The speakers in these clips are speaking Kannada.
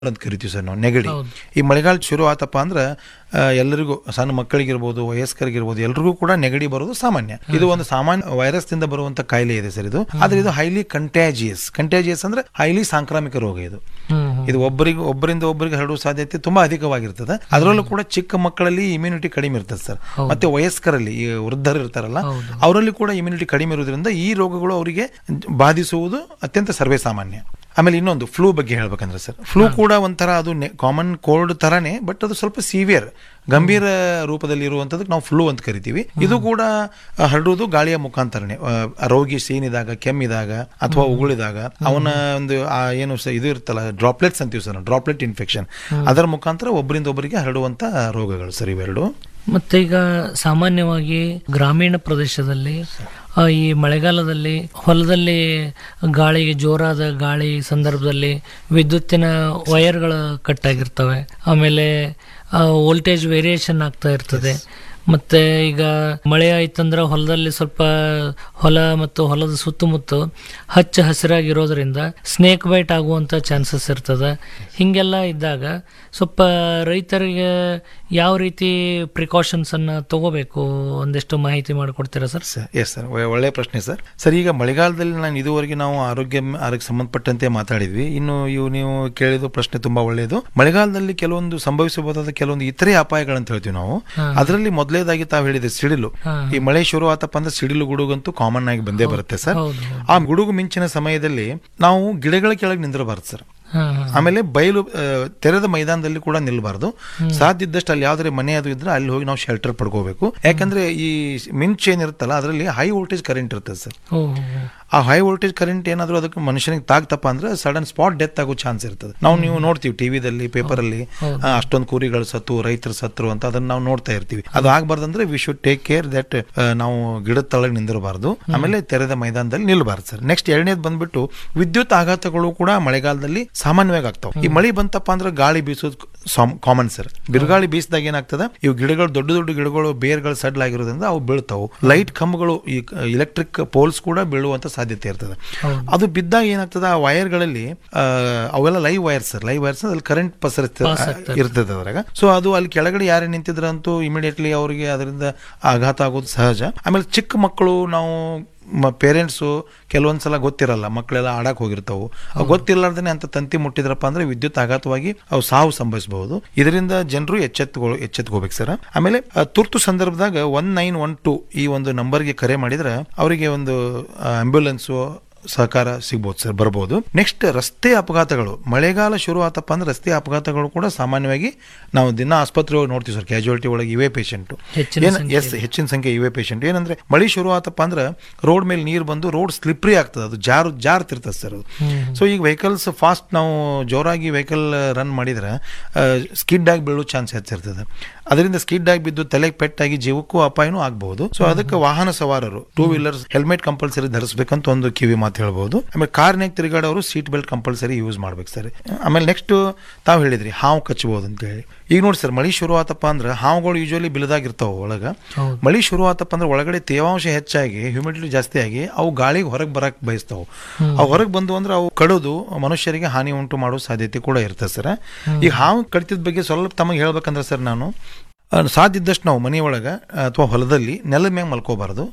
ಅಂತ ಕರಿತೀವಿ ಸರ್ ನಾವು ನೆಗಡಿ ಹೌದು. ಈ ಮಳೆಗಾಲ ಶುರು ಆತಪ್ಪ ಅಂದ್ರೆ ಆ, ಎಲ್ಲರಿಗೂ ಸಣ್ಣ ಮಕ್ಕಳಿಗಿರ್ಬೋದು ವಯಸ್ಕರಿಗಿರ್ಬೋದು ಎಲ್ರಿಗೂ ಕೂಡ ನೆಗಡಿ ಬರೋದು ಸಾಮಾನ್ಯ ಇದು ಒಂದು ಸಾಮಾನ್ಯ ವೈರಸ್ ದಿಂದ ಬರುವಂತ ಕಾಯಿಲೆ ಇದೆ ಸರ್ ಇದು ಆದ್ರೆ ಇದು ಹೈಲಿ ಕಂಟ್ಯಾಜಿಯಸ್ ಕಂಟ್ಯಾಜಿಯಸ್ ಅಂದ್ರೆ ಹೈಲಿ ಸಾಂಕ್ರಾಮಿಕ ರೋಗ ಇದು ಹ್ಮ್ ಹ್ಮ್. ಇದು ಒಬ್ಬರಿಗೆ ಒಬ್ಬರಿಂದ ಒಬ್ಬರಿಗೆ ಹರಡುವ ಸಾಧ್ಯತೆ ತುಂಬಾ ಅಧಿಕವಾಗಿರ್ತದೆ ಅದರಲ್ಲೂ ಕೂಡ ಚಿಕ್ಕ ಮಕ್ಕಳಲ್ಲಿ ಇಮ್ಯುನಿಟಿ ಕಡಿಮೆ ಇರ್ತದೆ ಸರ್ ಹೌದು. ಮತ್ತೆ ವಯಸ್ಕರಲ್ಲಿ ಈ ವೃದ್ಧರು ಇರ್ತಾರಲ್ಲ ಹೌದು. ಅವರಲ್ಲಿ ಕೂಡ ಇಮ್ಯುನಿಟಿ ಕಡಿಮೆ ಇರೋದ್ರಿಂದ ಈ ರೋಗಗಳು ಅವರಿಗೆ ಬಾಧಿಸುವುದು ಅತ್ಯಂತ ಸರ್ವೇ ಸಾಮಾನ್ಯ ಆಮೇಲೆ ಇನ್ನೊಂದು ಫ್ಲೂ ಬಗ್ಗೆ ಹೇಳ್ಬೇಕಂದ್ರೆ ಸರ್ ಫ್ಲೂ ಕೂಡ ಒಂಥರ ಅದು ಕಾಮನ್ ಕೋಲ್ಡ್ ತರಾನೇ ಬಟ್ ಅದು ಸ್ವಲ್ಪ ಸಿವಿಯರ್ ಗಂಭೀರ ರೂಪದಲ್ಲಿ ಇರುವಂತದಕ್ಕೆ ನಾವು ಫ್ಲೂ ಅಂತ ಕರಿತೀವಿ ಇದು ಕೂಡ ಆ, ಹರಡುವುದು ಗಾಳಿಯ ಮುಖಾಂತರನೇ ಆ, ರೋಗಿ ಸೀನಿದಾಗ ಕೆಮ್ಮಿದಾಗ ಅಥವಾ ಉಗುಳಿದಾಗ ಅವನ ಒಂದು ಆ ಏನು ಸ- ಇದು ಇರ್ತಲ್ಲ ಡ್ರಾಪ್ಲೆಟ್ಸ್ ಅಂತೀವಿ ಸರ್ ಡ್ರಾಪ್ಲೆಟ್ ಇನ್ಫೆಕ್ಷನ್ ಅದರ ಮುಖಾಂತರ ಒಬ್ಬರಿಂದ ಒಬ್ಬರಿಗೆ ಹರಡುವಂತ ರೋಗಗಳು ಸರ್ ಇವೆರಡು ಮತ್ತೆ ಈಗ ಸಾಮಾನ್ಯವಾಗಿ ಗ್ರಾಮೀಣ ಪ್ರದೇಶದಲ್ಲಿ ಆ, ಈ ಮಳೆಗಾಲದಲ್ಲಿ ಹೊಲದಲ್ಲಿ ಗಾಳಿಗೆ ಜೋರಾದ ಗಾಳಿ ಸಂದರ್ಭದಲ್ಲಿ ವಿದ್ಯುತ್ತಿನ ವೈರ್ಗಳು ಕಟ್ ಆಗಿರ್ತವೆ ಆಮೇಲೆ ವೋಲ್ಟೇಜ್ ವೇರಿಯೇಷನ್ ಆಗ್ತಾ ಇರ್ತದೆ ಮತ್ತೆ ಈಗ ಮಳೆ ಆಯ್ತಂದ್ರೆ ಹೊಲದಲ್ಲಿ ಸ್ವಲ್ಪ ಹೊಲ ಮತ್ತು ಹೊಲದ ಸುತ್ತಮುತ್ತ ಹಚ್ಚ ಹಸಿರಾಗಿರೋದ್ರಿಂದ ಸ್ನೇಕ್ ಬೈಟ್ ಆಗುವಂತ ಚಾನ್ಸಸ್ ಇರ್ತದೆ ಹಿಂಗೆಲ್ಲ ಇದ್ದಾಗ ಸ್ವಲ್ಪ ರೈತರಿಗೆ ಯಾವ ರೀತಿ ಪ್ರಿಕಾಷನ್ಸ್ ಅನ್ನ ತಗೋಬೇಕು ಒಂದಿಷ್ಟು ಮಾಹಿತಿ ಮಾಡಿಕೊಡ್ತೀರಾ ಸರ್ ಸರ್ ಎಸ್ ಸರ್ ಒಳ್ಳೆ ಪ್ರಶ್ನೆ ಸರ್ ಸರ್ ಈಗ ಮಳೆಗಾಲದಲ್ಲಿ ನಾನು ಇದುವರೆಗೆ ನಾವು ಆರೋಗ್ಯ ಆರೋಗ್ಯ ಸಂಬಂಧಪಟ್ಟಂತೆ ಮಾತಾಡಿದ್ವಿ ಇನ್ನು ಇವು ನೀವು ಕೇಳಿದ ಪ್ರಶ್ನೆ ತುಂಬಾ ಒಳ್ಳೆಯದು ಮಳೆಗಾಲದಲ್ಲಿ ಕೆಲವೊಂದು ಸಂಭವಿಸಬಹುದಾದ ಕೆಲವೊಂದು ಇತರೆ ಅಪಾಯಗಳಂತ ಹೇಳ್ತೀವಿ ನಾವು ಹಾ. ಅದರಲ್ಲಿ ಮೊದಲೇದಾಗಿ ತಾವು ಹೇಳಿದ್ರೆ ಸಿಡಿಲು ಹಾ. ಈ ಮಳೆ ಶುರು ಆತಪ್ಪ ಅಂದ್ರೆ ಸಿಡಿಲು ಗುಡುಗಂತೂ ಕಾಮನ್ ಆಗಿ ಬಂದೇ ಬರುತ್ತೆ ಸರ್ ಹೌದು ಹೌದು. ಆ ಗುಡುಗು ಮಿಂಚಿನ ಸಮಯದಲ್ಲಿ ನಾವು ಗಿಡಗಳ ಕೆಳಗೆ ನಿಂದಿರಬಾರ್ದು ಸರ್ ಹಾ, ಹಾ. ಆಮೇಲೆ ಬಯಲು ಆ, ತೆರೆದ ಮೈದಾನದಲ್ಲಿ ಕೂಡ ನಿಲ್ಬಾರ್ದು ಸಾಧ್ಯ ಇದ್ದಷ್ಟು ಅಲ್ಲಿ ಯಾವ್ದಾರೆ ಮನೆ ಅದು ಇದ್ರೆ ಅಲ್ಲಿ ಹೋಗಿ ನಾವು ಶೆಲ್ಟರ್ ಪಡ್ಕೋಬೇಕು ಯಾಕಂದ್ರೆ ಈ ಮಿಂಚ್ ಏನಿರುತ್ತಲ್ಲ ಅದರಲ್ಲಿ ಹೈ ವೋಲ್ಟೇಜ್ ಕರೆಂಟ್ ಇರ್ತದೆ ಸರ್ ಓ, ಓ, ಓ. ಆ ಹೈ ವೋಲ್ಟೇಜ್ ಕರೆಂಟ್ ಏನಾದರೂ ಅದಕ್ಕೆ ಮನುಷ್ಯನಿಗೆ ತಾಗ್ತಪ್ಪ ಅಂದ್ರೆ ಸಡನ್ ಸ್ಪಾಟ್ ಡೆತ್ ಆಗೋ ಚಾನ್ಸ್ ಇರ್ತದೆ ನಾವು ನೀವು ನೋಡ್ತೀವಿ ಟಿವಿದಲ್ಲಿ ಪೇಪರಲ್ಲಿ ಹೌದು. ಅಷ್ಟೊಂದು ಕೂರಿಗಳು ಸತ್ತು ರೈತರು ಸತ್ರು ಅಂತ ಅದನ್ನ ನಾವು ನೋಡ್ತಾ ಇರ್ತೀವಿ ಅದು ಆಗ್ಬಾರ್ದಂದ್ರೆ we should take care that ನಾವು ಗಿಡದ ತಳಗೆ ನಿಂದಿರಬಾರ್ದು ಆಮೇಲೆ ತೆರೆದ ಮೈದಾನದಲ್ಲಿ ನಿಲ್ಬಾರ್ದು ಸರ್ ನೆಕ್ಸ್ಟ್ ಎರಡನೇದು ಬಂದ್ಬಿಟ್ಟು ವಿದ್ಯುತ್ ಆಘಾತಗಳು ಕೂಡ ಮಳೆಗಾಲದಲ್ಲಿ ಸಾಮಾನ್ಯವಾಗಿ ಆಗ್ತಾವೆ ಈ ಮಳೆ ಬಂತಪ್ಪ ಅಂದ್ರೆ ಗಾಳಿ ಬೀಸೋದು ಕಾಮನ್ ಸರ್ ಬಿರುಗಾಳಿ ಬೀಸಿದಾಗ ಏನಾಗ್ತದೆ ಇವು ಗಿಡಗಳು ದೊಡ್ಡ ದೊಡ್ಡ ಗಿಡಗಳು ಬೇರ್ಗಳು ಸಡ್ಲಾಗಿರೋದ್ರಿಂದ ಅವು ಬೀಳ್ತಾವು ಲೈಟ್ ಕಂಬಗಳು ಈ ಇಲೆಕ್ಟ್ರಿಕ್ ಪೋಲ್ಸ್ ಕೂಡ ಬೀಳುವಂತ ಸಾಧ್ಯತೆ ಇರ್ತದೆ ಹೌದು. ಅದು ಬಿದ್ದಾಗ ಏನಾಗ್ತದೆ ಆ ವೈರ್ಗಳಲ್ಲಿ ಆ, ಅವೆಲ್ಲ live wires sir live wires ಅಲ್ಲಿ ಕರೆಂಟ್ ಪಸರಿಸ್ತದೆ Pass ಆಗ್ತದೆ. ಇರ್ತದೆ ಅದ್ರಾಗ ಸೊ ಅದು ಅಲ್ಲಿ ಕೆಳಗಡೆ ಯಾರೇ ನಿಂತಿದ್ರಂತೂ ಇಮಿಡಿಯೇಟ್ಲಿ ಅವರಿಗೆ ಅದರಿಂದ ಆಘಾತ ಆಗೋದು ಸಹಜ ಆಮೇಲೆ ಚಿಕ್ಕ ಮಕ್ಕಳು ನಾವು ಪೇರೆಂಟ್ಸು ಕೆಲವೊಂದ್ಸಲ ಗೊತ್ತಿರಲ್ಲ ಮಕ್ಕಳೆಲ್ಲ ಆಡಕ್ ಹೋಗಿರ್ತಾವು ಅವು ಗೊತ್ತಿರ್ಲಾರ್ದೇನೆ ಅಂತ ತಂತಿ ಮುಟ್ಟಿದ್ರಪ್ಪ ಅಂದ್ರೆ ವಿದ್ಯುತ್ ಆಘಾತವಾಗಿ ಅವು ಸಾವು ಸಂಭವಿಸಬಹುದು ಇದರಿಂದ ಜನರು ಎಚ್ಚೆತ್ತುಗಳು ಎಚ್ಚೆತ್ಕೋಬೇಕು ಸರ್ ಆಮೇಲೆ ಆ, ತುರ್ತು ಸಂದರ್ಭದಾಗ ಒನ್ ನೈನ್ ಒನ್ ಟು ಈ ಒಂದು ನಂಬರ್ಗೆ ಕರೆ ಮಾಡಿದ್ರೆ ಅವರಿಗೆ ಒಂದು ಆಂಬ್ಯುಲೆನ್ಸು ಸಹಕಾರ ಸಿಗ್ಬೋದು ಸರ್ ಬರ್ಬೋದು ನೆಕ್ಸ್ಟ್ ರಸ್ತೆ ಅಪಘಾತಗಳು ಮಳೆಗಾಲ ಶುರು ಆತಪ್ಪ ಅಂದ್ರೆ ರಸ್ತೆ ಅಪಘಾತಗಳು ಕೂಡ ಸಾಮಾನ್ಯವಾಗಿ ನಾವು ದಿನ ಆಸ್ಪತ್ರೆ ಒಳಗೆ ನೋಡ್ತೀವಿ ಸರ್ ಕ್ಯಾಜುಯಾಲಿಟಿ ಒಳಗೆ ಇವೇ ಪೇಷಂಟ್ ಹೆಚ್ಚಿನ ಏನ್ ಸಂಖ್ಯೆ ಎಸ್ ಹೆಚ್ಚಿನ ಸಂಖ್ಯೆ ಇವೇ ಪೇಷಂಟ್ ಏನಂದ್ರೆ ಮಳೆ ಶುರು ಆತಪ್ಪ ಅಂದ್ರೆ ರೋಡ್ ಮೇಲೆ ನೀರು ಬಂದು ರೋಡ್ ಸ್ಲಿಪ್ರಿ ಆಗ್ತದೆ ಅದು ಜಾರು ಜಾರ್ತಿರ್ತದೆ ಸರ್ ಅದು ಹ್ಮ್. ಸೊ ಈಗ ವೆಹಿಕಲ್ಸ್ ಫಾಸ್ಟ್ ನಾವು ಜೋರಾಗಿ ವೆಹಿಕಲ್ ರನ್ ಮಾಡಿದ್ರೆ ಸ್ಕಿಡ್ ಆಗಿ ಬೀಳೋ ಚಾನ್ಸ್ ಹೆಚ್ಚಿರ್ತದೆ ಅದರಿಂದ ಸ್ಕಿಡ್ ಆಗಿ ಬಿದ್ದು ತಲೆಗೆ ಪೆಟ್ಟಾಗಿ ಜೀವಕ್ಕೂ ಅಪಾಯನೂ ಆಗಬಹುದು ಸೊ ಅದಕ್ಕೆ ವಾಹನ ಸವಾರರು ಟೂ ವೀಲರ್ಸ್ ಹೆಲ್ಮೆಟ್ ಕಂಪಲ್ಸರಿ ಧರಿಸಬೇಕಂತ ಒಂದು ಕಿವಿ ಮಾತು ಹೇಳ್ಬೋದು ಆಮೇಲೆ ಕಾರ್ನಾಗ ತಿರುಗಾಡೋರು ಸೀಟ್ ಬೆಲ್ಟ್ ಕಂಪಲ್ಸರಿ ಯೂಸ್ ಮಾಡ್ಬೇಕು ಸರ್ ಆಮೇಲೆ ನೆಕ್ಸ್ಟ್ ತಾವು ಹೇಳಿದ್ರಿ ಹಾವು ಕಚ್ಚಬಹುದು ಅಂತ ಹೇಳಿ ಈಗ ನೋಡಿ ಸರ್ ಮಳೆ ಶುರು ಆತಪ್ಪ ಅಂದ್ರೆ ಹಾವುಗಳು ಯೂಶಲಿ ಬಿಲದಾಗಿರ್ತಾವ ಒಳಗ ಹೌದು. ಮಳೆ ಶುರು ಆತಪ್ಪ ಅಂದ್ರೆ ಒಳಗಡೆ ತೇವಾಂಶ ಹೆಚ್ಚಾಗಿ ಹ್ಯೂಮಿಡಿಟಿ ಜಾಸ್ತಿ ಆಗಿ ಅವು ಗಾಳಿಗೆ ಹೊರಗೆ ಬರಕ್ ಬಯಸ್ತಾವು ಅವು ಹೊರಗೆ ಬಂದು ಅಂದ್ರೆ ಅವು ಕಡಿದು ಮನುಷ್ಯರಿಗೆ ಹಾನಿ ಉಂಟು ಮಾಡೋ ಸಾಧ್ಯತೆ ಕೂಡ ಇರ್ತದೆ ಸರ್ ಈ ಹಾವು ಕಡಿತದ ಬಗ್ಗೆ ಸ್ವಲ್ಪ ತಮಗೆ ಹೇಳ್ಬೇಕಂದ್ರೆ ಸರ್ ನಾನು ಆ, ಸಾಧ್ಯ ಇದ್ದಷ್ಟು ನಾವು ಮನೆಯೊಳಗೆ ಅಥವಾ ಹೊಲದಲ್ಲಿ ನೆಲದ ಮೇಲೆ ಮಲ್ಕೋಬಾರ್ದು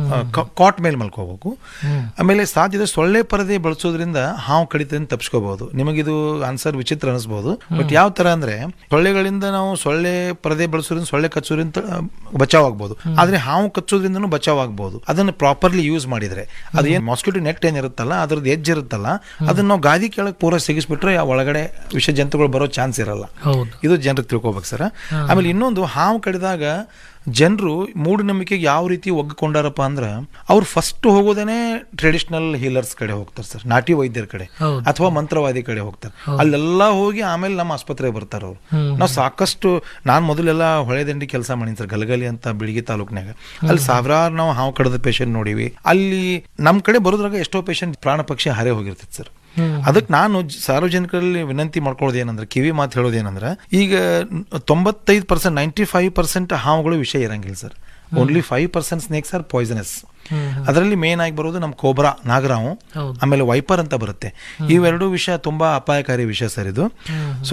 ಕಾಟ್ ಮೇಲೆ ಮಲ್ಕೋಬೇಕು ಹ್ಮ್. ಆಮೇಲೆ ಸಾಧ್ಯದ ಸೊಳ್ಳೆ ಪರದೆ ಬಳಸೋದ್ರಿಂದ ಹಾವು ಕಡಿತದಿಂದ ತಪ್ಪಿಸ್ಕೋಬಹುದು ನಿಮಗಿದು ಆನ್ಸರ್ ವಿಚಿತ್ರ ಅನಿಸ್ಬೋದು ಬಟ್ ಯಾವ ತರ ಅಂದ್ರೆ ಸೊಳ್ಳೆಗಳಿಂದ ನಾವು ಸೊಳ್ಳೆ ಪರದೆ ಬಳಸೋದ್ರಿಂದ ಸೊಳ್ಳೆ ಕಚ್ಚೋದ್ರಿಂದ ಆ, ಬಚಾವ್ ಆಗ್ಬೋದು ಆದ್ರೆ ಹಾವು ಕಚ್ಚೋದ್ರಿಂದನೂ ಬಚಾವ್ ಆಗ್ಬೋದು ಅದನ್ನು ಪ್ರಾಪರ್ಲಿ ಯೂಸ್ ಮಾಡಿದ್ರೆ ಅದು ಏನ್ ಮಾಸ್ಕಿಟೋ ನೆಟ್ ಏನಿರುತ್ತಲ್ಲ ಅದ್ರದ್ದು ಎಜ್ ಇರುತ್ತಲ್ಲ ಅದನ್ನ ನಾವು ಗಾದಿ ಕೆಳಗೆ ಪೂರ ಸಿಗಿಸ್ಬಿಟ್ರೆ ಆ ಒಳಗಡೆ ವಿಷ ಜಂತುಗಳು ಬರೋ ಚಾನ್ಸ್ ಇರಲ್ಲ ಹೌದು ಇದು ಜನರಿಗೆ ತಿಳ್ಕೊಬೇಕು ಸರ್ ಆಮೇಲೆ ಇನ್ನೊಂದು ಹಾವು ಕಡಿದಾಗ ಜನರು ಮೂಢನಂಬಿಕೆಗೆ ಯಾವ ರೀತಿ ಒಗ್ಗಿಕೊಂಡಾರಪ್ಪ ಅಂದ್ರೆ ಅವ್ರು ಫಸ್ಟ್ ಹೋಗೋದೇನೆ ಟ್ರೆಡಿಷನಲ್ ಹೀಲರ್ಸ್ ಕಡೆ ಹೋಗ್ತಾರೆ ಸರ್ ನಾಟಿ ವೈದ್ಯರ ಕಡೆ ಹೌದು. ಅಥವಾ ಮಂತ್ರವಾದಿ ಕಡೆ ಹೋಗ್ತಾರೆ ಅಲ್ಲೆಲ್ಲ ಹೋಗಿ ಆಮೇಲೆ ನಮ್ಮ ಆಸ್ಪತ್ರೆಗೆ ಬರ್ತಾರೆ ಅವ್ರು ಹ್ಮ್. ನಾವು ಸಾಕಷ್ಟು ನಾನು ಮೊದಲೆಲ್ಲ ಹೊಳೆದಂಡಿ ಕೆಲಸ ಮಾಡೀನಿ ಸರ್ ಗಲಗಲಿ ಅಂತ ಬಿಳಿಗಿ ತಾಲೂಕ್ನಾಗ ಅಲ್ಲಿ ಸಾವಿರಾರು ನಾವು ಹಾವು ಕಡದ ಪೇಷಂಟ್ ನೋಡಿವಿ ಅಲ್ಲಿ ನಮ್ಮ ಕಡೆ ಬರೋದ್ರಾಗ ಎಷ್ಟೋ ಪೇಷಂಟ್ ಪ್ರಾಣ ಪಕ್ಷಿ ಹಾರೇ ಹೋಗಿರ್ತೈತೆ ಸರ್ ಹ್ಮ್. ಅದಕ್ಕೆ ನಾನು ಜ- ಸಾರ್ವಜನಿಕರಲ್ಲಿ ವಿನಂತಿ ಮಾಡ್ಕೊಳ್ಳೋದು ಏನಂದ್ರೆ ಕಿವಿ ಮಾತು ಹೇಳೋದು ಏನಂದ್ರೆ ಈಗ ತೊಂಬತ್ತೈದು ಪರ್ಸೆಂಟ್ ನೈಂಟಿ ಫೈವ್ ಪರ್ಸೆಂಟ್ ಹಾವುಗಳು ವಿಷಯ ಇರಂಗಿಲ್ಲ sir only five percent snakes are poisonous hmm ಅದರಲ್ಲಿ ಮೇನ್ ಆಗಿ ಬರೋದು ನಮ್ಮ ಕೋಬ್ರಾ ನಾಗರಾವು ಹೌದು ಆಮೇಲೆ ವೈಪರ್ ಅಂತ ಬರುತ್ತೆ ಇವೆರಡು ವಿಷಯ ತುಂಬಾ ಅಪಾಯಕಾರಿ ವಿಷಯ ಸರ್ ಇದು ಹ್ಮ್ ಸೊ